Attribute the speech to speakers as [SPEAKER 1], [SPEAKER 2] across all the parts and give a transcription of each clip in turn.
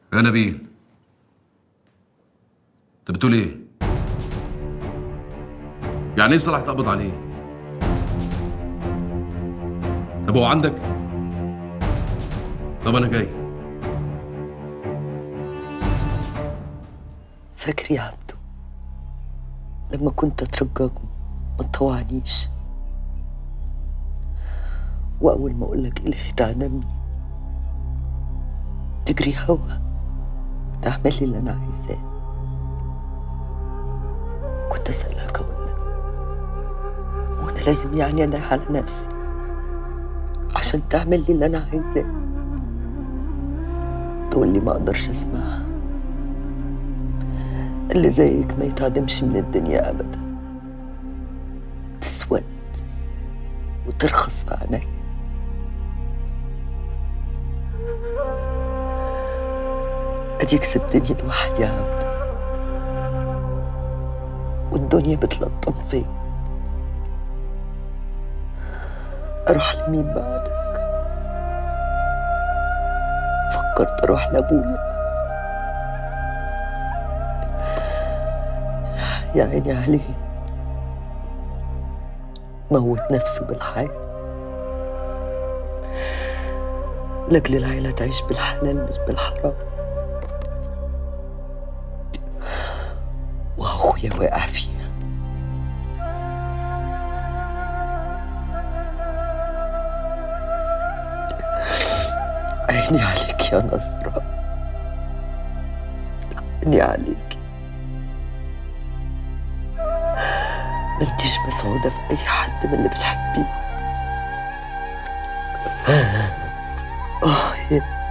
[SPEAKER 1] يا نبيل انت بتقول ايه؟ يعني ايه صلاح تقبض عليه؟ طب هو عندك؟ طب انا جاي
[SPEAKER 2] فاكر يا عبدو لما كنت اترجاك ما تطوعنيش واول ما اقول لك الهي تعدمني تجري هوا تعمل لي اللي انا عايزاه كنت اسالك اقول لك وانا لازم يعني ادعي على نفسي عشان تعمل لي اللي انا عايزاه تقول لي ما اقدرش اسمعها اللي زيك ما يتعدمش من الدنيا ابدا تسود وترخص في عينيا اديك سبتني لوحدي يا عبد والدنيا بتلطم فيا اروح لمين بعدك فكرت اروح لابويا يا عيني عليه موت نفسه بالحياة لأجل العيلة تعيش بالحلال مش بالحرام وأخويا واقع فيها عيني عليك يا نصرة عيني عليك ما انتيش مسعودة في أي حد من اللي بتحبيه آه يا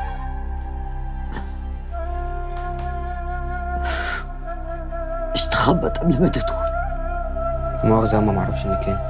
[SPEAKER 2] مش تخبط قبل ما تدخل
[SPEAKER 3] مؤاخذة يا أما معرفش إنك هنا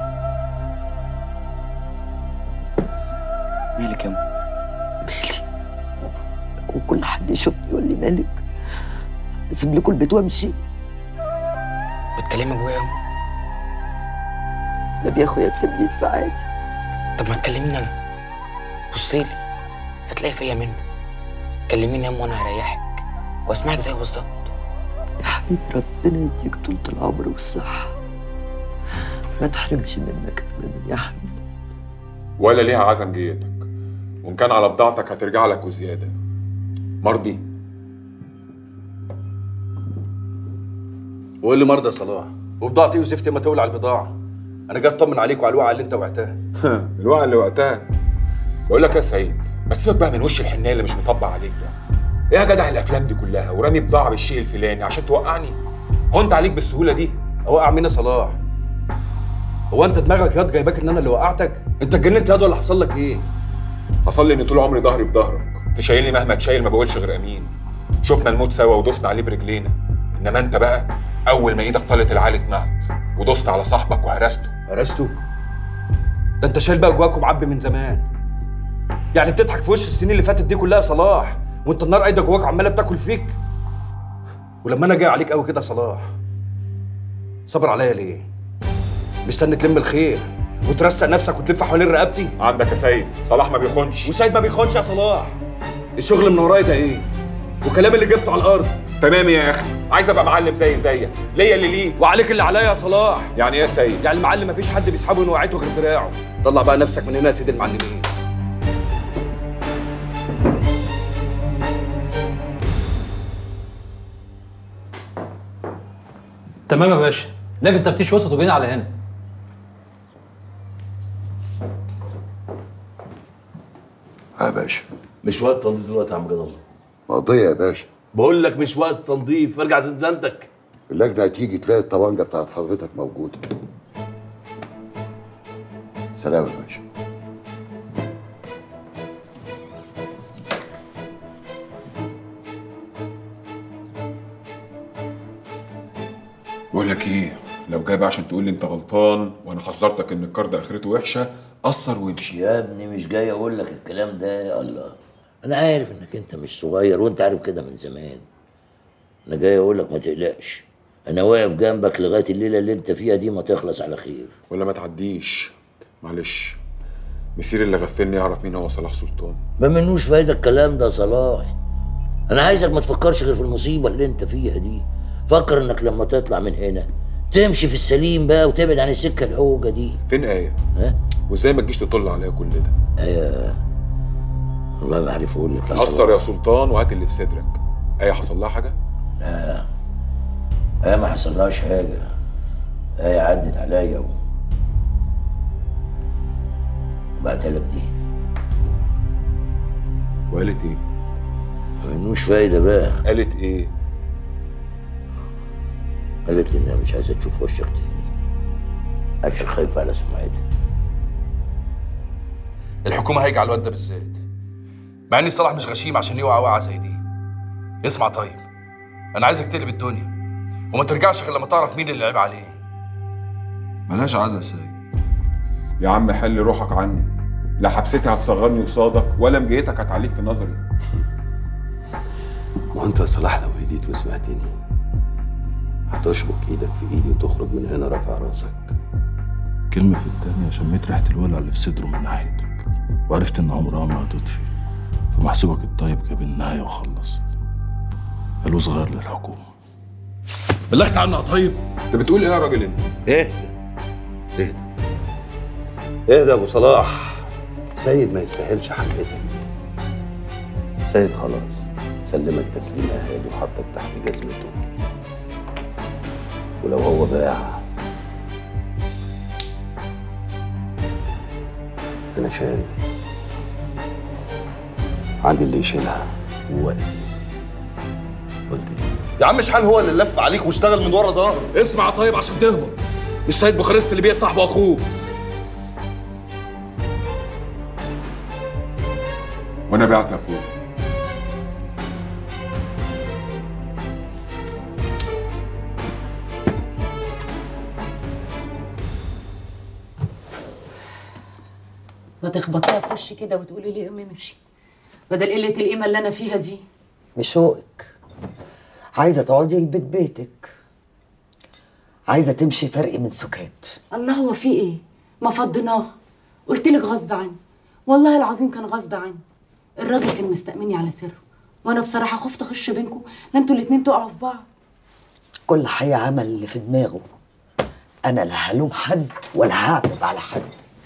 [SPEAKER 4] مالك يا أم
[SPEAKER 2] مالي وكل حد يشوفني يقول لي مالك اسيب لكم البيت وامشي
[SPEAKER 3] بتكلمي أبويا يا أما
[SPEAKER 2] نبي يا اخويا تسيبني الساعات
[SPEAKER 3] طب ما تكلميني أنا بصيلي هتلاقي فيا منه كلميني يا أما وأنا هريحك وأسمعك زي بالظبط
[SPEAKER 2] يا حبيبي ربنا يديك طولة العمر والصحة ما تحرمش منك ابدا يا حبيبي
[SPEAKER 5] ولا ليها عزم جيتك وان كان على بضاعتك هترجع لك وزياده مرضي
[SPEAKER 1] وقول لي مرضى يا صلاح وبضاعتي وزفتي ما تولع البضاعه انا جاي اطمن عليك وعلى الوعي اللي انت وعتها
[SPEAKER 5] الوقت اللي وقتها بقول لك يا سعيد ما تسيبك بقى من وش الحنيه اللي مش مطبق عليك ده ايه يا جدع الافلام دي كلها ورامي بضاعه بالشيء الفلاني عشان توقعني هو انت عليك بالسهوله دي
[SPEAKER 1] اوقع مين يا صلاح هو انت دماغك ياض جايباك ان انا اللي وقعتك انت اتجننت ياض ولا حصل لك ايه
[SPEAKER 5] حصل لي ان طول عمري ظهري في ظهرك تشيلني مهما تشيل ما بقولش غير امين شفنا الموت سوا ودوسنا عليه برجلينا انما انت بقى اول ما ايدك طالت العالي اتمعت ودوست على صاحبك وهرسته
[SPEAKER 1] هرسته ده انت شايل بقى جواك ومعبي من زمان يعني بتضحك في وش السنين اللي فاتت دي كلها يا صلاح وانت النار قايده جواك وعماله بتاكل فيك ولما انا جاي عليك قوي كده يا صلاح صبر عليا ليه مستني تلم الخير وترسق نفسك وتلف حوالين رقبتي
[SPEAKER 5] عندك يا سيد صلاح ما بيخونش
[SPEAKER 1] وسيد ما بيخونش يا صلاح الشغل من ورايا ده ايه وكلام اللي جبته على الارض
[SPEAKER 5] تمام يا اخي عايز ابقى معلم زي زيك ليا اللي ليك
[SPEAKER 1] وعليك اللي عليا يا صلاح
[SPEAKER 5] يعني ايه يا سيد
[SPEAKER 1] يعني المعلم مفيش حد بيسحبه من وقعته غير دراعه طلع بقى نفسك من هنا يا سيد المعلمين
[SPEAKER 6] تمام يا باشا لكن تفتيش وسط وجينا على هنا
[SPEAKER 7] يا باشا
[SPEAKER 8] مش وقت تنظيف دلوقتي يا عم جد الله
[SPEAKER 7] قضية يا باشا
[SPEAKER 8] بقول لك مش وقت تنظيف ارجع زنزانتك
[SPEAKER 7] اللجنة هتيجي تلاقي الطبنجة بتاعت حضرتك موجودة سلام يا باشا
[SPEAKER 5] بقول لك ايه لو جاي بقى عشان تقول لي انت غلطان وانا حذرتك ان الكارد اخرته وحشه قصر وامشي
[SPEAKER 9] يا ابني مش جاي اقول لك الكلام ده يا الله انا عارف انك انت مش صغير وانت عارف كده من زمان انا جاي اقول لك ما تقلقش انا واقف جنبك لغايه الليله اللي انت فيها دي ما تخلص على خير
[SPEAKER 5] ولا ما تعديش معلش مسير اللي غفلني يعرف مين هو صلاح سلطان
[SPEAKER 9] ما منوش فايده الكلام ده يا صلاح انا عايزك ما تفكرش غير في المصيبه اللي انت فيها دي فكر انك لما تطلع من هنا تمشي في السليم بقى وتبعد عن السكه العوجه دي
[SPEAKER 5] فين ايه
[SPEAKER 9] ها
[SPEAKER 5] وازاي ما تجيش تطل عليا كل ده
[SPEAKER 9] والله ما عارف اقول لك يا
[SPEAKER 5] قصر
[SPEAKER 9] صلاح.
[SPEAKER 5] يا سلطان وهات اللي في صدرك ايه حصل لها حاجه
[SPEAKER 9] ايه ما حصلهاش حاجه ايه عدت عليا و... وبعتها لك دي
[SPEAKER 5] وقالت ايه
[SPEAKER 9] ملوش فايده بقى
[SPEAKER 5] قالت ايه
[SPEAKER 9] قالت لي انها مش عايزه تشوف وشك تاني عشان خايفه على سمعتها
[SPEAKER 1] الحكومه هيجي على الواد ده بالذات مع ان صلاح مش غشيم عشان يوقع وقعه زي دي اسمع طيب انا عايزك تقلب الدنيا وما ترجعش غير لما تعرف مين اللي لعب عليه ملهاش عزا يا سيد
[SPEAKER 5] يا عم حل روحك عني لا حبستي هتصغرني قصادك ولا مجيتك هتعليك في نظري
[SPEAKER 4] ما هو انت يا صلاح لو هديت وسمعتني هتشبك ايدك في ايدي وتخرج من هنا رافع راسك
[SPEAKER 10] كلمة في التانية شميت ريحة الولع اللي في صدره من ناحيتك وعرفت إن عمرها ما هتطفي فمحسوبك الطيب جاب النهاية وخلص قالوا صغير للحكومة
[SPEAKER 1] بلغت عنها طيب
[SPEAKER 5] انت بتقول ايه يا راجل انت
[SPEAKER 4] اهدى اهدى اهدى يا ابو صلاح سيد ما يستاهلش حملتك دي سيد خلاص سلمك تسليم اهالي وحطك تحت جزمته ولو هو باع انا شاري عندي اللي يشيلها ووقتي قلت ايه
[SPEAKER 8] يا عم شحال هو اللي لف عليك واشتغل من ورا ظهرك
[SPEAKER 1] اسمع طيب عشان تهبط مش سيد بوخارست اللي بيع صاحبه اخوه
[SPEAKER 5] وانا بعت فوق
[SPEAKER 11] ما تخبطيها في وشي كده وتقولي لي امي امشي بدل قله القيمه اللي انا فيها دي
[SPEAKER 2] مشوقك عايزة تقعدي البيت بيتك عايزة تمشي فرق من سكات
[SPEAKER 11] الله هو في ايه ما فضيناه قلت لك غصب عني والله العظيم كان غصب عني الراجل كان مستأمني على سره وانا بصراحه خفت اخش بينكم لا انتوا الاتنين تقعوا في بعض
[SPEAKER 2] كل حي عمل اللي في دماغه أنا لا هلوم حد ولا هعتب على حد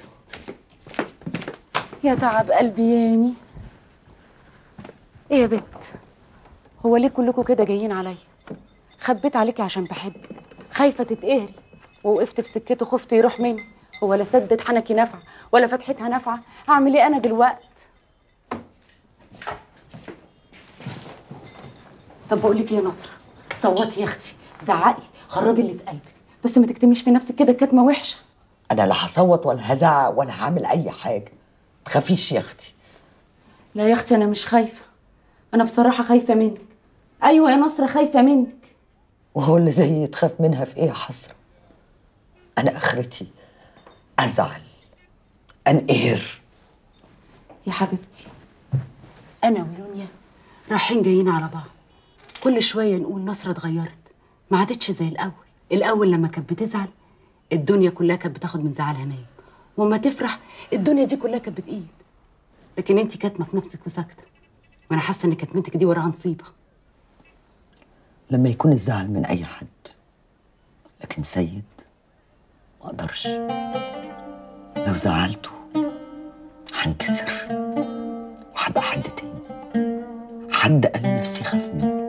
[SPEAKER 11] يا تعب قلبي ياني ايه يا بت هو ليه كلكم كده جايين عليا خبيت عليكي عشان بحبك خايفه تتقهري ووقفت في سكته خفت يروح مني هو لا سدت حنكي نافعه ولا فتحتها نافعه هعمل ايه انا دلوقت طب بقول لك ايه يا نصره صوتي يا اختي زعقي خرجي اللي في قلبك بس ما تكتميش في نفسك كده كتمه وحشه
[SPEAKER 2] أنا لا هصوت ولا هزعق ولا هعمل أي حاجة تخافيش يا أختي
[SPEAKER 11] لا يا اختي انا مش خايفه انا بصراحه خايفه منك ايوه يا نصره خايفه منك
[SPEAKER 2] وهو اللي زيي تخاف منها في إيه يا حسرة أنا آخرتي أزعل أنقهر
[SPEAKER 11] يا حبيبتي انا ولونيا رايحين جايين على بعض كل شويه نقول نصره اتغيرت ما عادتش زي الاول الاول لما كانت بتزعل الدنيا كلها كانت بتاخد من زعلها نايم وما تفرح الدنيا دي كلها كانت بتقيد لكن انت كاتمه في نفسك وساكته وانا حاسه ان كتمتك دي وراها نصيبه
[SPEAKER 2] لما يكون الزعل من أي حد لكن سيد ما أقدرش لو زعلته هنكسر وهبقى حد تاني حد أنا نفسي خاف منه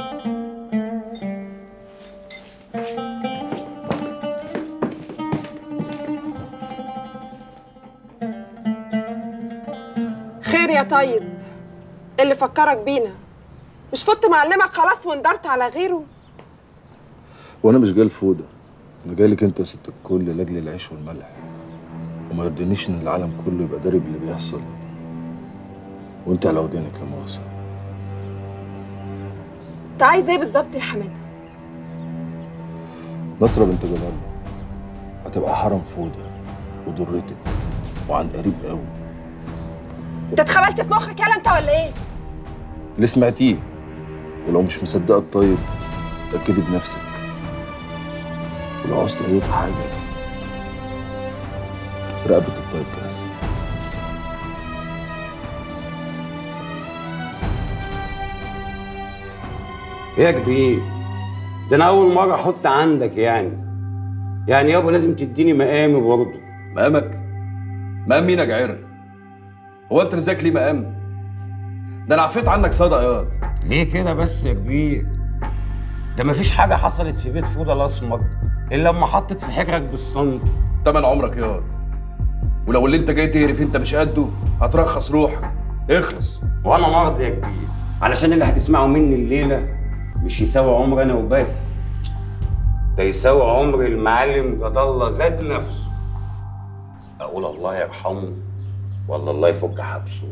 [SPEAKER 12] خير يا طيب اللي فكرك بينا مش فضت معلمك خلاص واندرت على غيره
[SPEAKER 10] وانا مش جاي الفوضى انا جاي لك انت يا ست الكل لاجل العيش والملح وما يرضينيش ان العالم كله يبقى داري باللي بيحصل وانت على ودانك لا مؤاخذه
[SPEAKER 12] انت عايز ايه بالظبط يا حماده
[SPEAKER 10] نصرة بنت جلال الله هتبقى حرم فوضى وضرتك وعن قريب قوي
[SPEAKER 12] انت اتخبلت في مخك يالا انت ولا ايه
[SPEAKER 10] اللي سمعتيه ولو مش مصدقه الطيب اتاكدي بنفسك ولو عوزت اي حاجه رقبه الطيب جاهزه
[SPEAKER 13] ايه يا كبير ده انا اول مره احط عندك يعني يعني يابا لازم تديني مقامي برضه
[SPEAKER 1] مقامك مقام مين يا جعير هو انت نزاك ليه مقام ده انا عفيت عنك صدى ياض
[SPEAKER 13] ليه كده بس يا كبير ده مفيش حاجه حصلت في بيت فوضى الاسمر الا لما حطت في حجرك بالسنتي
[SPEAKER 1] تمن عمرك ياض ولو اللي انت جاي تهرف انت مش قده هترخص روحك اخلص
[SPEAKER 13] وانا مرضي يا كبير علشان اللي هتسمعه مني الليله مش يساوي عمر انا وبس ده يساوي عمر المعلم جد الله ذات نفسه اقول الله يرحمه ولا الله يفك حبسه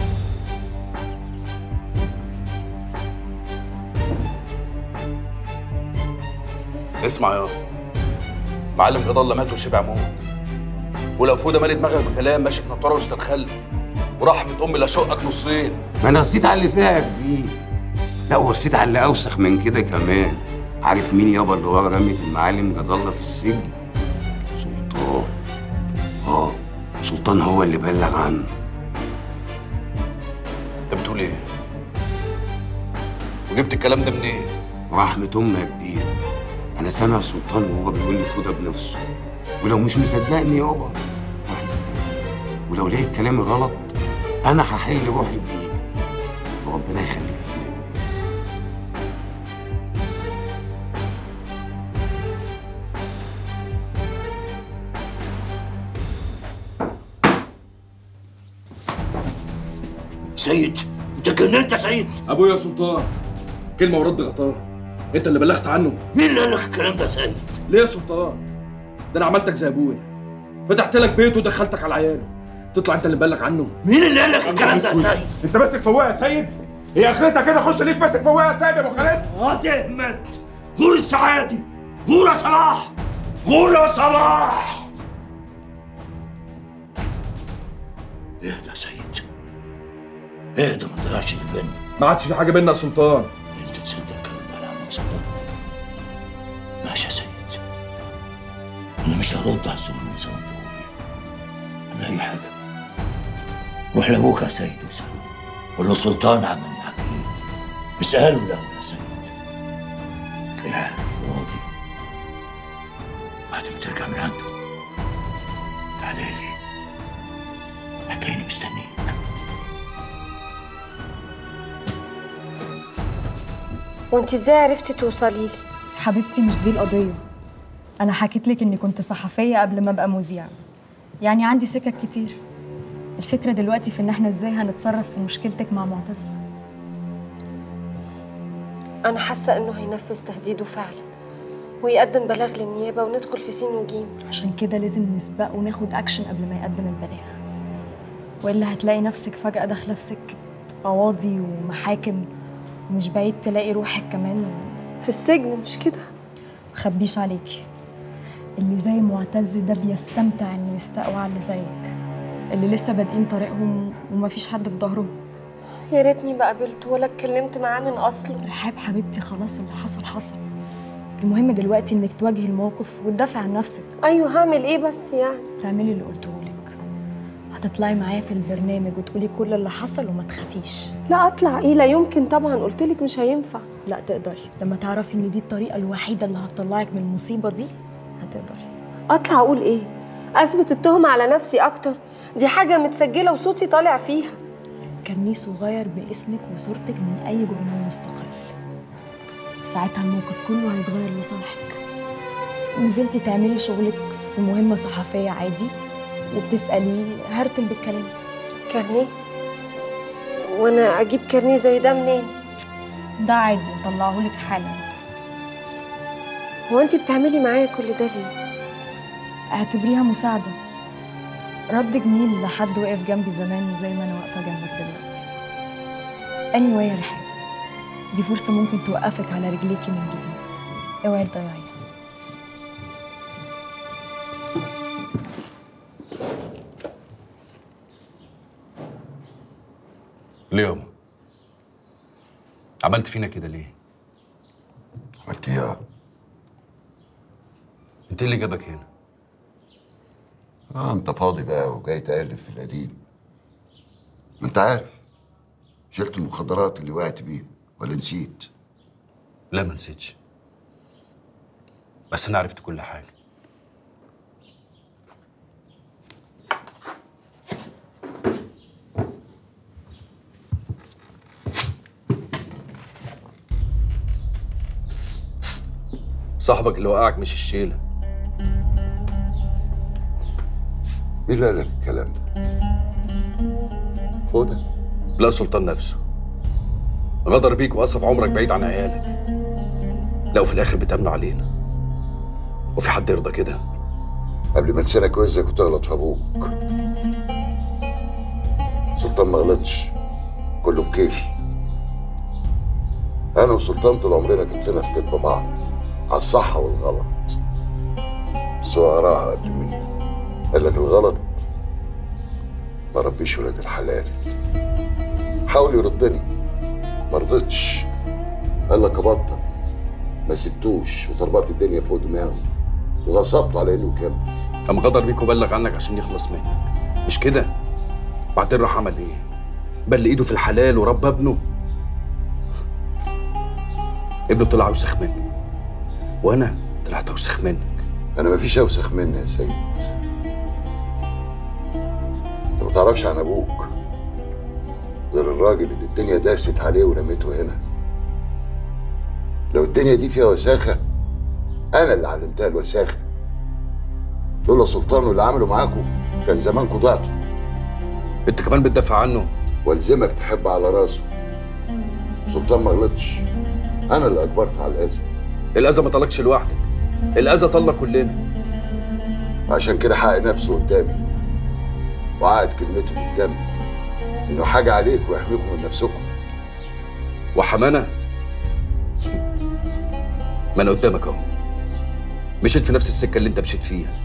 [SPEAKER 1] اسمع ياض معلم جد الله مات وشبع موت ولو فوده مالي دماغك بكلام ماشي بنطاره واسترخل ورحمة أمي لا شقك نصين
[SPEAKER 13] ما انا رصيت على اللي فيها يا كبير لا ورصيت على اللي اوسخ من كده كمان عارف مين يابا اللي ورا رمية المعلم جد الله في السجن سلطان اه سلطان هو اللي بلغ عنه
[SPEAKER 1] انت بتقول ايه؟ وجبت الكلام ده منين؟
[SPEAKER 13] ورحمة أمي يا كبير أنا سامع سلطان وهو بيقول لي فوده بنفسه ولو مش مصدقني يابا روح اسأل ولو لقيت كلامي غلط أنا هحل روحي بإيدي وربنا يخليك لنا يا كبير.
[SPEAKER 9] سيد انت جننت يا سيد
[SPEAKER 1] ابويا يا سلطان كلمه ورد غطاها انت اللي بلغت عنه
[SPEAKER 9] مين اللي قال لك الكلام ده يا سيد
[SPEAKER 1] ليه يا سلطان ده انا عملتك زي ابويا فتحت لك بيته ودخلتك على عياله تطلع انت اللي مبلغ عنه
[SPEAKER 9] مين اللي قال لك الكلام ده يا سيد
[SPEAKER 5] انت ماسك فواق يا سيد هي اخرتها كده خش ليك ماسك فواق يا سيد يا ابو خالد
[SPEAKER 9] اه تهمت غور السعادي غور يا صلاح غور يا صلاح اهدى يا سيد اهدى ما تضيعش اللي بينا
[SPEAKER 1] ما عادش في حاجه بينا يا سلطان
[SPEAKER 9] انت تصدق الكلام ده على عمك سلطان ماشي يا سيد انا مش هرد على الظلم اللي ظلمتهولي انا اي حاجه روح لابوك يا سيد واساله قول له سلطان عمل معاك ايه اساله الاول يا سيد تلاقيه عارف وراضي بعد ما ترجع من عنده تعالى لي هتلاقيني مستنيك
[SPEAKER 14] وانت ازاي عرفتي توصلي لي
[SPEAKER 15] حبيبتي مش دي القضية أنا حكيت لك إني كنت صحفية قبل ما أبقى مذيعة يعني عندي سكك كتير الفكرة دلوقتي في إن إحنا إزاي هنتصرف في مشكلتك مع معتز
[SPEAKER 14] انا حاسه انه هينفذ تهديده فعلا ويقدم بلاغ للنيابه وندخل في سين وجيم
[SPEAKER 15] عشان كده لازم نسبقه وناخد أكشن قبل ما يقدم البلاغ وإلا هتلاقي نفسك فجأة داخلة في سكة قواضي ومحاكم ومش بعيد تلاقي روحك كمان
[SPEAKER 14] في السجن مش كده
[SPEAKER 15] مخبيش عليكي اللي زي معتز ده بيستمتع انه يستقوى على اللي زيك اللي لسه بادئين طريقهم ومفيش حد في ظهرهم
[SPEAKER 14] يا ريتني ما قابلته ولا اتكلمت معاه من اصله
[SPEAKER 15] رحاب حبيبتي خلاص اللي حصل حصل المهم دلوقتي انك تواجهي الموقف وتدافعي عن نفسك
[SPEAKER 14] ايوه هعمل ايه بس يعني
[SPEAKER 15] تعملي اللي قلتهولك هتطلعي معايا في البرنامج وتقولي كل اللي حصل وما تخافيش
[SPEAKER 14] لا اطلع ايه لا يمكن طبعا قلتلك مش هينفع
[SPEAKER 15] لا تقدري لما تعرفي ان دي الطريقه الوحيده اللي هتطلعك من المصيبه دي هتقدري
[SPEAKER 14] اطلع اقول ايه اثبت التهمه على نفسي اكتر دي حاجه متسجله وصوتي طالع فيها
[SPEAKER 15] كارنيه صغير باسمك وصورتك من اي جورنال مستقل ساعتها الموقف كله هيتغير لصالحك نزلتي تعملي شغلك في مهمه صحفيه عادي وبتسالي هرتل بالكلام
[SPEAKER 14] كارنيه وانا اجيب كارنيه زي ده منين
[SPEAKER 15] ده عادي اطلعهولك حالا
[SPEAKER 14] هو انت بتعملي معايا كل ده ليه
[SPEAKER 15] اعتبريها مساعده رد جميل لحد وقف جنبي زمان زي ما انا واقفه جنبك دلوقتي anyway يا رحاب دي فرصه ممكن توقفك على رجليكي من جديد اوعي تضيعيها
[SPEAKER 1] ليه يابا عملت فينا كده ليه
[SPEAKER 7] عملت ايه
[SPEAKER 1] انت إيه اللي جابك هنا
[SPEAKER 7] اه انت فاضي بقى وجاي تقلب في القديم ما انت عارف شلت المخدرات اللي وقعت بيها ولا نسيت
[SPEAKER 1] لا ما نسيتش بس انا عرفت كل حاجه صاحبك اللي وقعك مش الشيله
[SPEAKER 7] مين اللي قال لك الكلام ده؟ فودة؟
[SPEAKER 1] لا سلطان نفسه غدر بيك وأصرف عمرك بعيد عن عيالك لا وفي الآخر بتأمنوا علينا وفي حد يرضى كده
[SPEAKER 7] قبل ما لسانك وزك وتغلط في ابوك سلطان ما غلطش كله بكيفي انا وسلطان طول عمرنا كتفنا في كتف بعض على الصح والغلط بس هو قراها قبل مني قال لك الغلط ما ربيش ولاد الحلال حاول يردني ما رضيتش قال لك ابطل ما سبتوش وطربقت الدنيا فوق دماغه وغصبته على انه يكمل
[SPEAKER 1] قام غدر بيك وبلغ عنك عشان يخلص منك مش كده بعدين راح عمل ايه بل ايده في الحلال وربى ابنه ابنه طلع اوسخ منه وانا طلعت اوسخ منك
[SPEAKER 7] انا مفيش اوسخ مني يا سيد انت ما تعرفش عن ابوك غير الراجل اللي الدنيا داست عليه ورميته هنا لو الدنيا دي فيها وساخه انا اللي علمتها الوساخه لولا سلطان واللي عمله معاكم كان زمانكم ضعتوا
[SPEAKER 1] انت كمان بتدافع عنه
[SPEAKER 7] والزمك تحب على راسه سلطان ما غلطش انا اللي اجبرت على الاذى
[SPEAKER 1] الاذى ما طلقش لوحدك الاذى طلق كلنا
[SPEAKER 7] عشان كده حقق نفسه قدامي وعقد كلمته بالدم انه حاجه عليك ويحميكم من نفسكم
[SPEAKER 1] وحمانا ما انا قدامك اهو مشيت في نفس السكه اللي انت مشيت فيها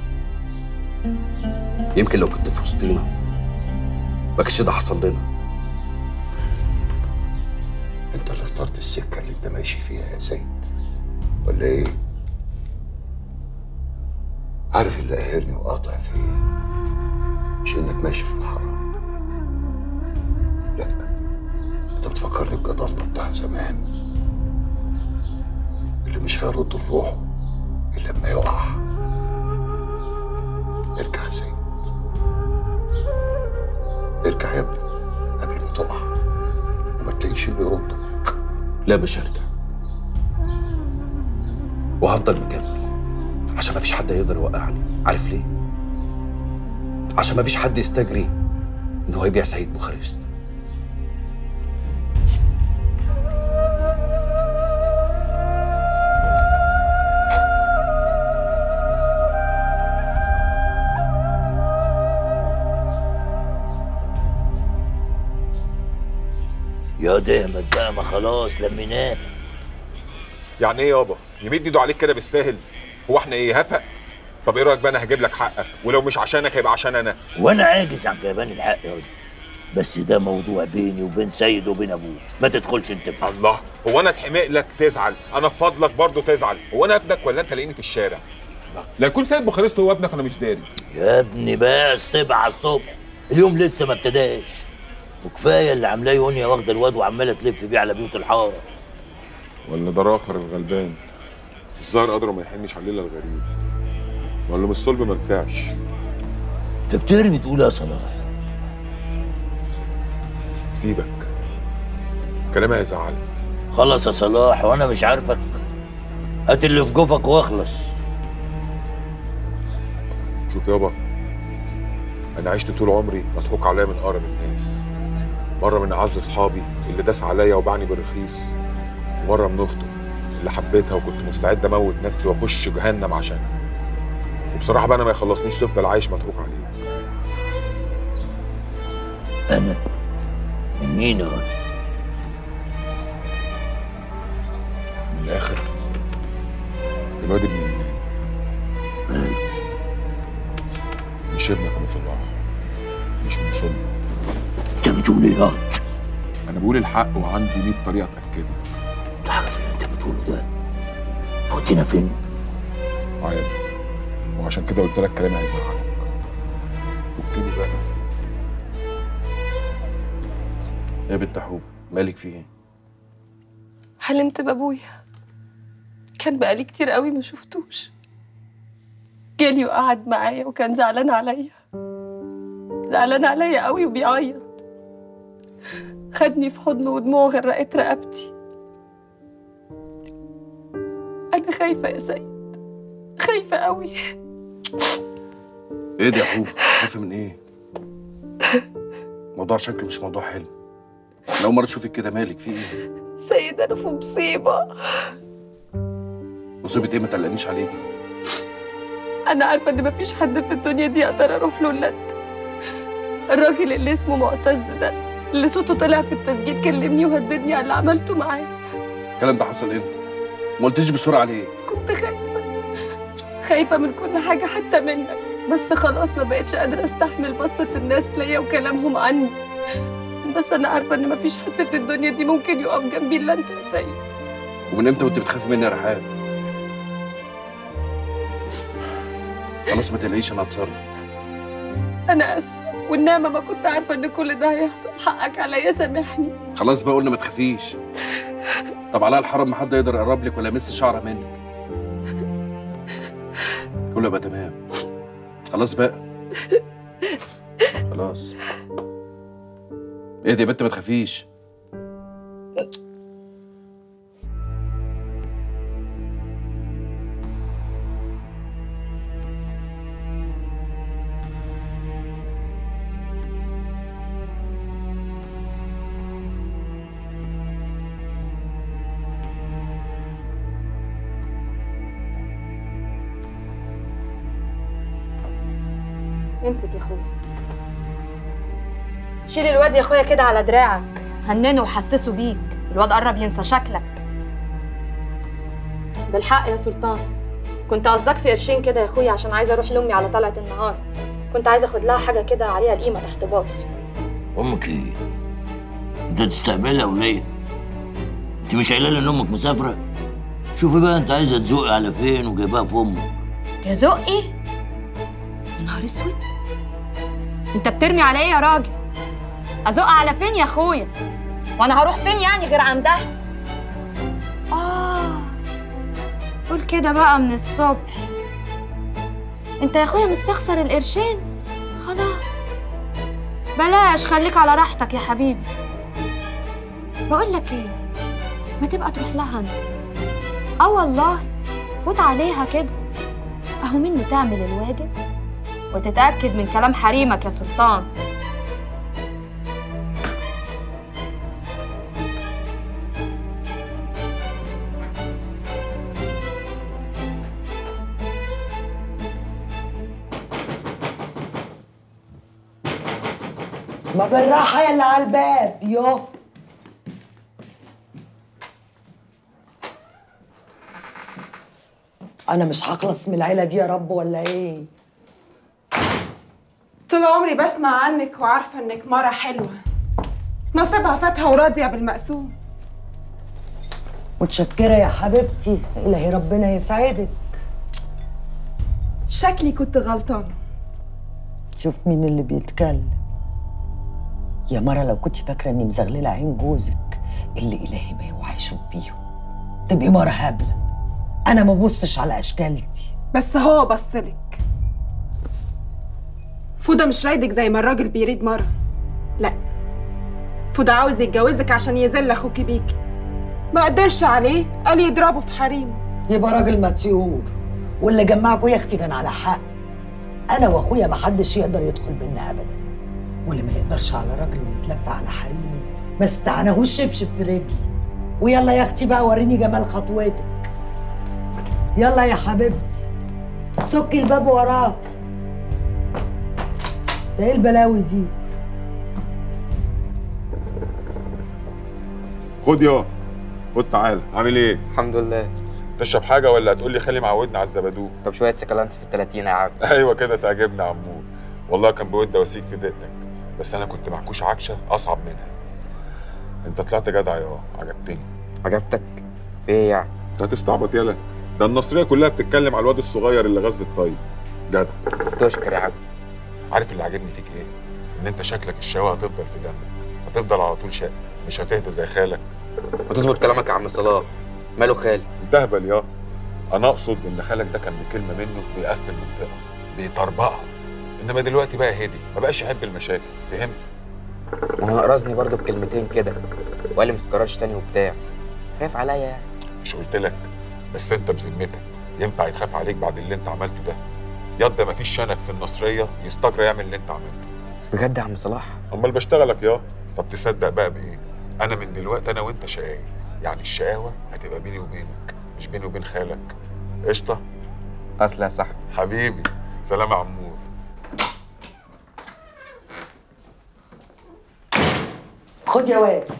[SPEAKER 1] يمكن لو كنت في وسطينا ما كانش ده حصل لنا
[SPEAKER 7] انت اللي اخترت السكه اللي انت ماشي فيها يا سيد ولا ايه عارف اللي قاهرني وقاطع فيا مش انك ماشي في الحرام لا انت بتفكرني بجد الله بتاع زمان اللي مش هيرد لروحه الا لما يقع ارجع يا سيد ارجع يا ابني قبل ما تقع وما تلاقيش اللي يردك
[SPEAKER 1] لا مش هرجع وهفضل مكمل عشان ما فيش حد يقدر يوقعني عارف ليه عشان ما فيش حد يستجري ان هو يبيع سيد بوخارست
[SPEAKER 9] يا دهمت بقى ما خلاص لميناه
[SPEAKER 5] يعني ايه يابا يمد ايده عليك كده بالساهل هو احنا ايه هفق طب ايه رايك بقى انا هجيب لك حقك ولو مش عشانك هيبقى عشان انا
[SPEAKER 9] وانا عاجز عن جايبان الحق يا ولد. بس ده موضوع بيني وبين سيد وبين ابوه ما تدخلش انت فيه
[SPEAKER 5] الله هو انا اتحمق لك تزعل انا في فضلك برضه تزعل هو انا ابنك ولا انت لاقيني في الشارع لا يكون سيد بوخارست هو ابنك انا مش داري
[SPEAKER 9] يا ابني بس طبع على الصبح اليوم لسه ما ابتداش وكفايه اللي عاملاه يونيا واخده الواد وعماله تلف بيه على بيوت الحاره
[SPEAKER 5] ولا ده راخر الغلبان الظاهر قدره ما يحنش عليه الا الغريب ولا من الصلب ما نفعش
[SPEAKER 9] انت بترمي تقول يا صلاح
[SPEAKER 5] سيبك كلامي هيزعلك
[SPEAKER 9] خلص يا صلاح وانا مش عارفك هات اللي في جوفك واخلص
[SPEAKER 5] شوف يابا انا عشت طول عمري مضحوك عليا من اقرب الناس مره من اعز اصحابي اللي داس عليا وباعني بالرخيص ومره من اخته اللي حبيتها وكنت مستعد اموت نفسي واخش جهنم عشانها وبصراحه بقى انا ما يخلصنيش تفضل عايش مضحوك عليك
[SPEAKER 9] انا من مين يا ولد؟
[SPEAKER 5] من الاخر الواد ابن ايمان مش ابنك يا ابو صلاح مش من صلب
[SPEAKER 9] انت بتقول ايه يا
[SPEAKER 5] انا بقول الحق وعندي 100 طريقه اتاكد
[SPEAKER 9] انت عارف اللي انت بتقوله ده ودينا فين
[SPEAKER 5] عارف وعشان كده قلت لك كلامي هيزعلك فكني بقى
[SPEAKER 1] يا بنت حوب مالك في ايه
[SPEAKER 14] حلمت بابويا كان بقالي كتير قوي ما شفتوش جالي وقعد معايا وكان زعلان عليا زعلان عليا قوي وبيعيط خدني في حضنه ودموعه غرقت رقبتي انا خايفه يا سيد خايفه قوي
[SPEAKER 1] ايه ده يا اخويا خايفه من ايه موضوع شكل مش موضوع حلو أنا اول مره اشوفك كده مالك في ايه
[SPEAKER 14] سيد انا في مصيبه
[SPEAKER 1] مصيبه ايه ما تقلقنيش عليكي
[SPEAKER 14] انا عارفه ان مفيش حد في الدنيا دي اقدر اروح له الا انت الراجل اللي اسمه معتز ده اللي صوته طلع في التسجيل كلمني وهددني على اللي عملته معاه
[SPEAKER 1] الكلام ده حصل امتى ما قلتيش بسرعه ليه
[SPEAKER 14] كنت خايفه خايفه من كل حاجه حتى منك بس خلاص ما بقتش قادره استحمل بصه الناس ليا وكلامهم عني بس انا عارفه ان مفيش حد في الدنيا دي ممكن يقف جنبي الا انت يا سيد
[SPEAKER 1] ومن امتى وانت بتخافي مني يا رحاب خلاص ما تقلقيش انا هتصرف
[SPEAKER 14] انا اسفه والنعمه ما كنت عارفه ان كل ده هيحصل حقك عليا سامحني
[SPEAKER 1] خلاص بقى قلنا ما تخافيش طب على الحرام ما حد يقدر يقرب لك ولا يمس شعره منك كله يبقى تمام خلاص بقى خلاص ايه دي يا بنت ما تخافيش
[SPEAKER 16] امسك يا اخويا شيل الواد يا اخويا كده على دراعك هننه وحسسه بيك الواد قرب ينسى شكلك بالحق يا سلطان كنت قصدك في قرشين كده يا اخويا عشان عايزه اروح لامي على طلعه النهار كنت عايزه اخد لها حاجه كده عليها القيمه تحت باطي
[SPEAKER 9] امك ايه انت تستقبلها وليه انت مش قايله لي ان امك مسافره شوفي بقى انت عايزه تزوقي على فين وجايباها في امك
[SPEAKER 16] تزقي يا نهار اسود انت بترمي على ايه يا راجل ازق على فين يا اخويا وانا هروح فين يعني غير عندها اه قول كده بقى من الصبح انت يا اخويا مستخسر القرشين خلاص بلاش خليك على راحتك يا حبيبي بقول لك ايه ما تبقى تروح لها انت اه والله فوت عليها كده اهو منه تعمل الواجب وتتأكد من كلام حريمك يا سلطان
[SPEAKER 2] ما بالراحة يا اللي على الباب يو أنا مش هخلص من العيلة دي يا رب ولا إيه؟
[SPEAKER 12] طول عمري بسمع عنك وعارفة انك مرة حلوة نصيبها فاتها وراضية بالمقسوم
[SPEAKER 2] متشكرة يا حبيبتي إلهي ربنا يسعدك
[SPEAKER 12] شكلي كنت غلطانة
[SPEAKER 2] شوف مين اللي بيتكلم يا مرة لو كنت فاكرة إني مزغللة عين جوزك اللي إلهي ما يوعيشوك بيهم تبقي مرة هبلة أنا ما ببصش على أشكال دي
[SPEAKER 12] بس هو بصلك فوده مش رايدك زي ما الراجل بيريد مرة لا فوده عاوز يتجوزك عشان يذل اخوكي بيكي ما قدرش عليه قال يضربه في حريمه
[SPEAKER 2] يبقى راجل متيور واللي جمعكوا يا اختي كان على حق انا واخويا ما حدش يقدر يدخل بينا ابدا واللي ما يقدرش على راجل ويتلف على حريمه ما استعناهوش شبشب في رجلي ويلا يا اختي بقى وريني جمال خطوتك يلا يا حبيبتي سكي الباب وراك ده ايه البلاوي دي
[SPEAKER 5] خد يا خد تعالى عامل ايه؟
[SPEAKER 3] الحمد لله
[SPEAKER 5] تشرب حاجه ولا هتقول لي خلي معودنا على الزبادو
[SPEAKER 3] طب شويه سكالانس في التلاتين يا عم
[SPEAKER 5] ايوه كده تعجبني يا عمور والله كان بود اواسيك في دقتك بس انا كنت معكوش عكشه اصعب منها انت طلعت جدع يا عجبتني
[SPEAKER 3] عجبتك في ايه يعني
[SPEAKER 5] انت هتستعبط يالا ده النصريه كلها بتتكلم على الواد الصغير اللي غز الطيب جدع
[SPEAKER 3] تشكر يا عم
[SPEAKER 5] عارف اللي عاجبني فيك ايه ان انت شكلك الشقاوه هتفضل في دمك هتفضل على طول شقي مش هتهدى زي خالك
[SPEAKER 3] وتظبط كلامك يا عم صلاح ماله خالي
[SPEAKER 5] انت اهبل يا انا اقصد ان خالك ده كان بكلمه منه بيقفل منطقه بيطربقها انما دلوقتي بقى هدي ما بقاش يحب المشاكل فهمت
[SPEAKER 3] ما هو نقرزني برضه بكلمتين كده وقال لي ما تتكررش تاني وبتاع خايف عليا يعني
[SPEAKER 5] مش قلت لك بس انت بذمتك ينفع يتخاف عليك بعد اللي انت عملته ده ياض ده مفيش شنف في النصريه يستجرى يعمل اللي انت عملته
[SPEAKER 3] بجد يا عم صلاح
[SPEAKER 5] امال بشتغلك يا طب تصدق بقى بايه انا من دلوقتي انا وانت شقايق يعني الشقاوه هتبقى بيني وبينك مش بيني وبين خالك قشطه
[SPEAKER 3] اصل يا صاحبي
[SPEAKER 5] حبيبي سلام يا عمور
[SPEAKER 2] خد يا واد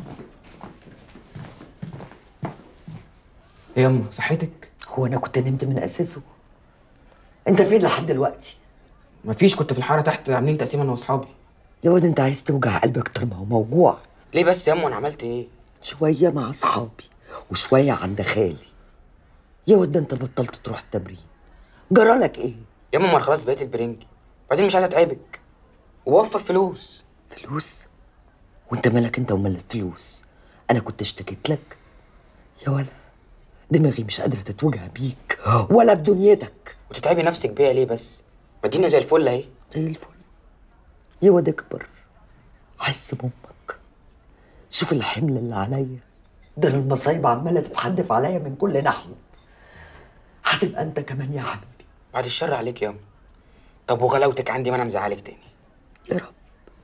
[SPEAKER 3] ايه يا أما صحتك
[SPEAKER 2] هو انا كنت نمت من اساسه انت فين لحد دلوقتي
[SPEAKER 3] مفيش كنت في الحاره تحت عاملين تقسيم انا واصحابي
[SPEAKER 2] يا واد انت عايز توجع قلبي اكتر ما هو موجوع
[SPEAKER 3] ليه بس يا أما انا عملت ايه
[SPEAKER 2] شويه مع اصحابي وشويه عند خالي يا واد ده انت بطلت تروح التمرين جرالك ايه
[SPEAKER 3] يا أما ما أنا خلاص بقيت البرنجي بعدين مش عايز اتعبك ووفر فلوس
[SPEAKER 2] فلوس وانت مالك انت ومال الفلوس انا كنت اشتكيت لك يا ولا دماغي مش قادره تتوجع بيك ولا بدنيتك
[SPEAKER 3] وتتعبي نفسك بيها ليه بس ما الدنيا زي الفل اهي
[SPEAKER 2] زي الفل يا واد اكبر حس بامك شوف الحمل اللي عليا ده أنا المصايب عماله تتحدف عليا من كل ناحيه هتبقى انت كمان يا حبيبي
[SPEAKER 3] بعد الشر عليك يا أما طب وغلاوتك عندي ما انا مزعلك تاني
[SPEAKER 2] يا رب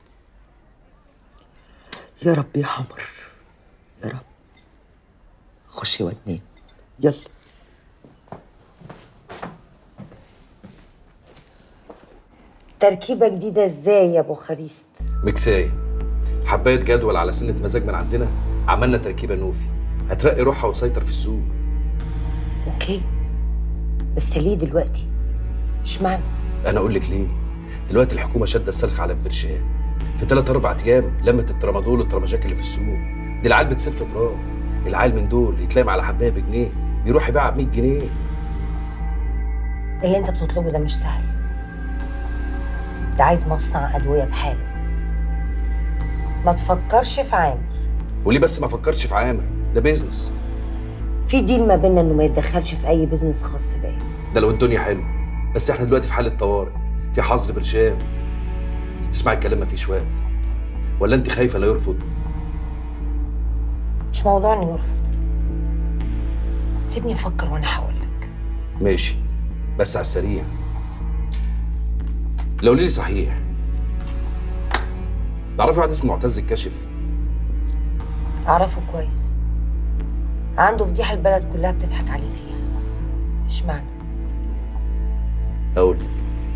[SPEAKER 2] يا رب يا حمر يا رب خش يا واد نام يلا
[SPEAKER 17] تركيبة جديدة ازاي يا ابو خريست
[SPEAKER 1] مكساية حباية جدول على سنة مزاج من عندنا عملنا تركيبة نوفي هترقي روحها وتسيطر في السوق
[SPEAKER 17] اوكي بس ليه دلوقتي اشمعنى
[SPEAKER 1] انا اقول لك ليه دلوقتي الحكومه شاده السلخ على البرشام في ثلاث اربع ايام لمت الترامادول والتراماجاك اللي في السوق دي العيال بتسف تراب العيال من دول يتلاقي على حبايه بجنيه بيروح يبيعها ب 100 جنيه
[SPEAKER 17] اللي انت بتطلبه ده مش سهل ده عايز مصنع ادوية بحاله ما تفكرش في عامر
[SPEAKER 1] وليه بس ما فكرش في عامر ده بيزنس
[SPEAKER 17] في ديل ما بيننا انه ما يتدخلش في اي بيزنس خاص بيا
[SPEAKER 1] ده لو الدنيا حلوه بس احنا دلوقتي في حاله طوارئ في حظر برشام اسمعي الكلام ما فيش وقت ولا انت خايفه لا يرفض
[SPEAKER 17] مش موضوع انه يرفض سيبني افكر وانا هقول لك
[SPEAKER 1] ماشي بس على السريع لو لي صحيح تعرفي واحد اسمه معتز الكاشف
[SPEAKER 17] اعرفه كويس عنده فضيحة البلد كلها بتضحك عليه فيها اشمعنى
[SPEAKER 1] اقول لك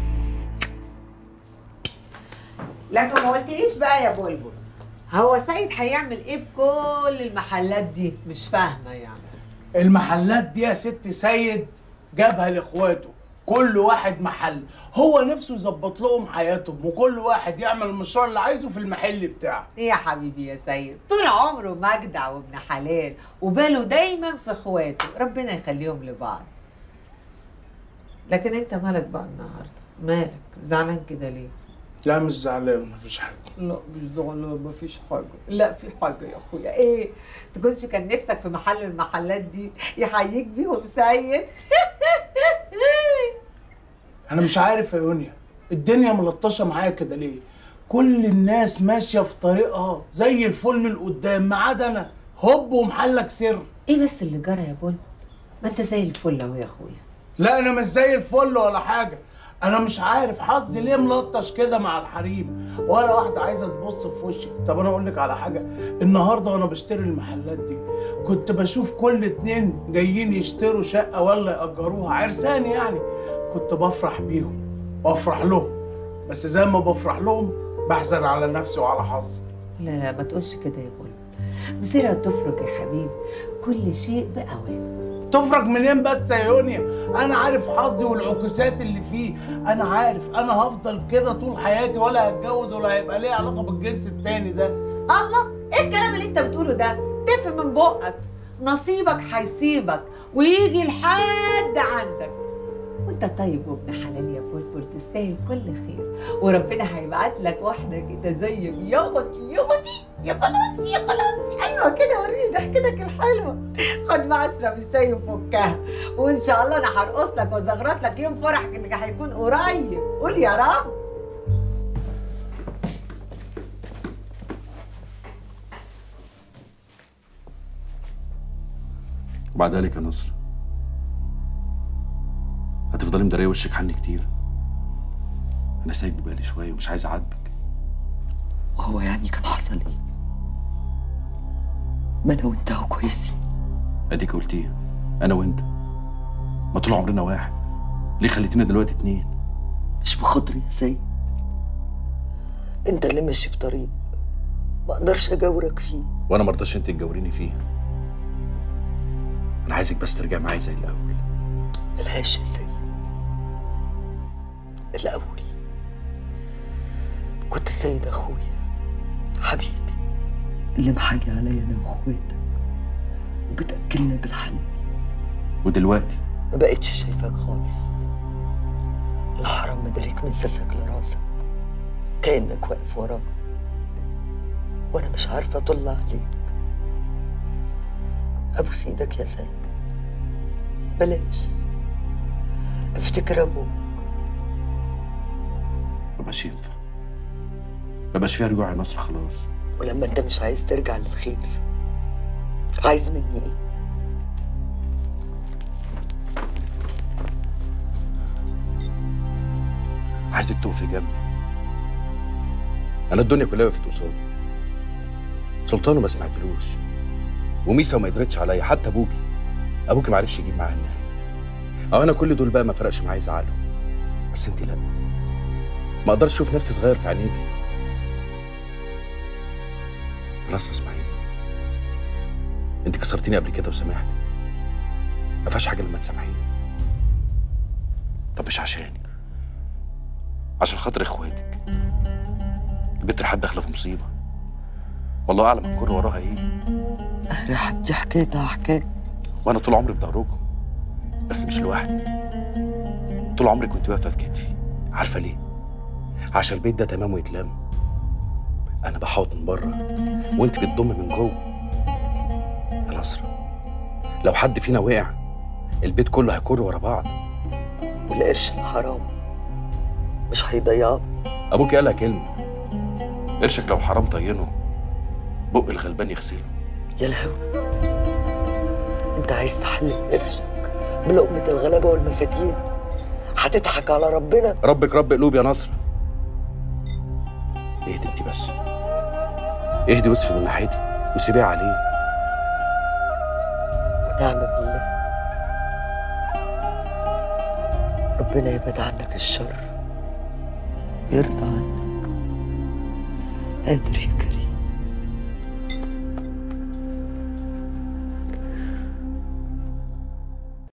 [SPEAKER 18] لكن ما قلتليش بقى يا بلبل هو سيد هيعمل ايه بكل المحلات دي مش فاهمه يعني
[SPEAKER 19] المحلات دي يا ست سيد جابها لاخواته كل واحد محل هو نفسه يظبط لهم حياتهم وكل واحد يعمل المشروع اللي عايزه في المحل بتاعه
[SPEAKER 18] ايه يا حبيبي يا سيد طول عمره مجدع وابن حلال وباله دايما في اخواته ربنا يخليهم لبعض لكن انت مالك بقى النهارده مالك زعلان كده ليه
[SPEAKER 19] لا مش زعلان مفيش حاجه
[SPEAKER 18] لا مش زعلان مفيش حاجه لا في حاجه يا اخويا ايه تكونش كان نفسك في محل من المحلات دي يحييك بيهم سيد
[SPEAKER 19] انا مش عارف يا يونيا الدنيا ملطشه معايا كده ليه كل الناس ماشيه في طريقها زي الفل لقدام ما عدا انا هوب ومحلك سر
[SPEAKER 18] ايه بس اللي جرى يا بول ما انت زي الفل اهو يا اخويا
[SPEAKER 19] لا انا مش زي الفل ولا حاجه انا مش عارف حظي ليه ملطش كده مع الحريم ولا واحده عايزه تبص في وشي طب انا اقول لك على حاجه النهارده وانا بشتري المحلات دي كنت بشوف كل اتنين جايين يشتروا شقه ولا ياجروها عرسان يعني كنت بفرح بيهم وافرح لهم بس زي ما بفرح لهم بحزن على نفسي وعلى حظي
[SPEAKER 18] لا ما تقولش كده يا بول مصيرها تفرج يا حبيبي كل شيء بأوانه
[SPEAKER 19] تفرج منين بس يا يونيا انا عارف حظي والعكوسات اللي فيه انا عارف انا هفضل كده طول حياتي ولا هتجوز ولا هيبقى ليا علاقه بالجنس التاني ده
[SPEAKER 18] الله ايه الكلام اللي انت بتقوله ده تف من بقك نصيبك هيسيبك ويجي لحد عندك وانت طيب وابن حلال يا فلفل تستاهل كل خير وربنا هيبعت لك واحده كده زيك يا اختي يا اختي يا خلاص يا خلاص ايوه كده وريني ضحكتك الحلوه خد بقى اشرب الشاي وفكها وان شاء الله انا هرقص لك وازغرط لك يوم فرحك اللي هيكون قريب قول يا رب
[SPEAKER 1] وبعد ذلك يا نصر هتفضلي مداريه وشك عني كتير انا سايب بالي شويه ومش عايز اعاتبك
[SPEAKER 2] وهو يعني كان حصل ايه؟ ما انا وانت اهو كويسين
[SPEAKER 1] اديك قلتيه انا وانت ما طول عمرنا واحد ليه خليتينا دلوقتي اتنين
[SPEAKER 2] مش بخاطري يا سيد انت اللي ماشي في طريق ما اقدرش اجاورك فيه
[SPEAKER 1] وانا مرضاش انت تجاوريني فيها انا عايزك بس ترجع معايا زي الاول
[SPEAKER 2] ملهاش يا سيد الاول كنت سيد اخويا حبيبي اللي محاجي عليا انا واخواتك وبتاكلنا بالحلال
[SPEAKER 1] ودلوقتي
[SPEAKER 2] ما بقتش شايفاك خالص الحرام مدارك من ساسك لراسك كأنك واقف وراه وانا مش عارفة اطل عليك ابوس ايدك يا سيد بلاش افتكر ابوك
[SPEAKER 1] مبقاش ينفع مبقاش فيها رجوع يا نصر خلاص
[SPEAKER 2] ولما انت مش عايز ترجع للخير عايز مني ايه
[SPEAKER 1] عايزك تقفي جنبي انا الدنيا كلها وقفت قصادي سلطان ما سمعتلوش وميسا ما قدرتش عليا حتى ابوكي ابوكي ما عرفش يجيب معايا النهايه اه انا كل دول بقى ما فرقش معايا يزعلوا بس انت لا ما اقدرش اشوف نفسي صغير في عينيكي خلاص اسمعيني انت كسرتيني قبل كده وسامحتك ما فيهاش حاجه لما تسامحيني طب مش عشاني عشان خاطر اخواتك البنت راحت داخله في مصيبه والله اعلم الكل وراها ايه
[SPEAKER 2] انا حبتي حكايتها حكايه
[SPEAKER 1] وانا طول عمري في ظهركم بس مش لوحدي طول عمري كنت واقفه في كتفي عارفه ليه عشان البيت ده تمام ويتلم انا بحوط من بره وانت بتضم من جوه يا نصر لو حد فينا وقع البيت كله هيكر ورا بعض
[SPEAKER 2] والقرش الحرام مش هيضيعه
[SPEAKER 1] ابوك قالها كلمه قرشك لو حرام طينه بق الغلبان يغسله
[SPEAKER 2] يا لهوي انت عايز تحل قرشك بلقمة الغلابة والمساكين هتضحك على ربنا
[SPEAKER 1] ربك رب قلوب يا نصر اهدي انت بس اهدي واصفي من ناحيتي وسيبيها عليه
[SPEAKER 2] ونعم بالله ربنا يبعد عنك الشر ويرضى عنك قادر يا كريم